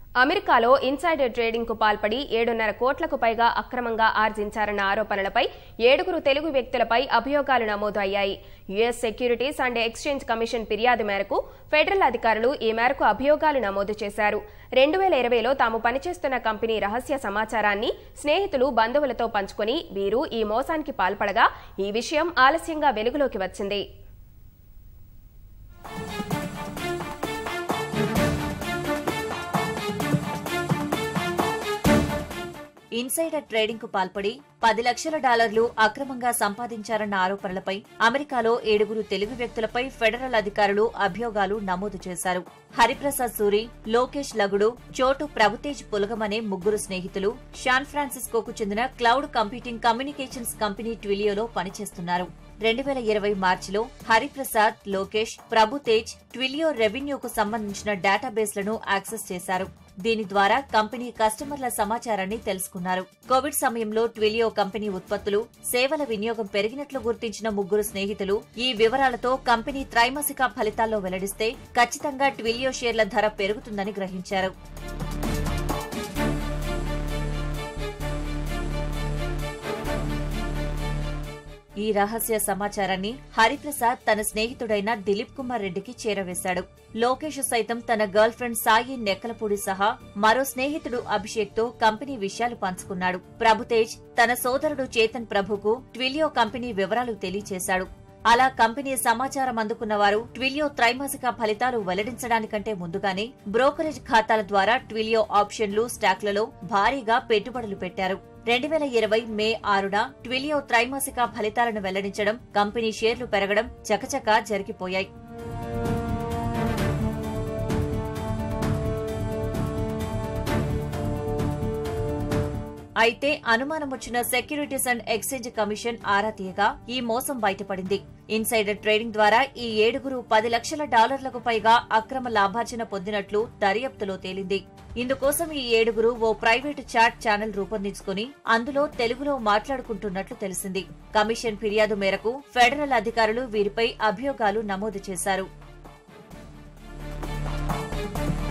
అమెరికాలో insider trading కు పాల్పడి ఏడున్నర కోట్లకు పైగా అక్రమంగా ఆర్జించారన్న ఆరోపణలపై ఏడుగురు తెలుగు వ్యక్తులపై అభియోగాలు నమోదు అయ్యాయి US securities and exchange commission ఫిర్యాదు మేరకు ఫెడరల్ అధికారులు ఈ మేరకు అభియోగాలు నమోదు చేశారు రెండు వేల ఇరవైలో తాము పనిచేస్తున్న కంపెనీ రహస్య సమాచారాన్ని స్నేహితులు బంధువులతో పంచుకొని వీరు ఈ మోసానికి పాల్పడగా ఈ విషయం ఆలస్యంగా వెలుగులోకి వచ్చింది ఇన్సైడర్ ట్రేడింగ్ కు పాల్పడి పది లక్షల డాలర్లు అక్రమంగా సంపాదించారన్న ఆరోపణలపై అమెరికాలో ఏడుగురు తెలుగు వ్యక్తులపై ఫెడరల్ అధికారులు అభియోగాలు నమోదు చేశారు హరిప్రసాద్ సూరి లోకేష్ లగుడు చోటు ప్రభుతేజ్ పులగం అనే ముగ్గురు స్నేహితులు శాన్ ఫ్రాన్సిస్కోకు చెందిన క్లౌడ్ కంప్యూటింగ్ కమ్యూనికేషన్స్ కంపెనీ ట్విలియోలో పనిచేస్తున్నారు రెండు వేల ఇరవై మార్చిలో హరిప్రసాద్ లోకేష్ ప్రభుతేజ్ ట్విలియో రెవెన్యూకు సంబంధించిన డేటాబేస్లను యాక్సెస్ చేశారు దీని ద్వారా కంపెనీ కస్టమర్ల సమాచారాన్ని తెలుసుకున్నారు కోవిడ్ సమయంలో ట్విలియో కంపెనీ ఉత్పత్తులు సేవల వినియోగం పెరిగినట్లు గుర్తించిన ముగ్గురు స్నేహితులు ఈ వివరాలతో కంపెనీ త్రైమాసిక ఫలితాల్లో వెల్లడిస్తే ఖచ్చితంగా ట్విలియో షేర్ల ధర పెరుగుతుందని గ్రహించారు ఈ రహస్య సమాచారాన్ని హరిప్రసాద్ తన స్నేహితుడైన దిలీప్ కుమార్ రెడ్డికి చేరవేశాడు లోకేష్ సైతం తన గర్ల్ ఫ్రెండ్ సాయి నెక్కలపూడి సహా మరో స్నేహితుడు అభిషేక్ తో కంపెనీ విషయాలు పంచుకున్నాడు ప్రభుతేజ్ తన సోదరుడు చేతన్ ప్రభుకు ట్విలియో కంపెనీ వివరాలు తెలియచేశాడు అలా కంపెనీ సమాచారం అందుకున్న వారు ట్విలియో త్రైమాసిక ఫలితాలు వెల్లడించడానికంటే ముందుగానే బ్రోకరేజ్ ఖాతాల ద్వారా ట్విలియో ఆప్షన్లు స్టాక్లలో భారీగా పెట్టుబడులు పెట్టారు రెండు వేల ఇరవై మే ఆరున ట్విలియో త్రైమాసిక ఫలితాలను వెల్లడించడం కంపెనీ షేర్లు పెరగడం చకచకా జరిగిపోయాయి అయితే అనుమానం వచ్చిన సెక్యూరిటీస్ అండ్ ఎక్స్చేంజ్ కమిషన్ ఆరా తీయగా ఈ మోసం బయటపడింది ఇన్సైడర్ ట్రేడింగ్ ద్వారా ఈ ఏడుగురు పది లక్షల డాలర్లకు పైగా అక్రమ లాభార్జన పొందినట్లు దర్యాప్తులో తేలింది ఇందుకోసం ఈ ఏడుగురు ఓ ప్రైవేటు చాట్ ఛానల్ రూపొందించుకుని అందులో తెలుగులో మాట్లాడుకుంటున్నట్లు తెలిసింది కమిషన్ ఫిర్యాదు మేరకు ఫెడరల్ అధికారులు వీరిపై అభియోగాలు నమోదు చేశారు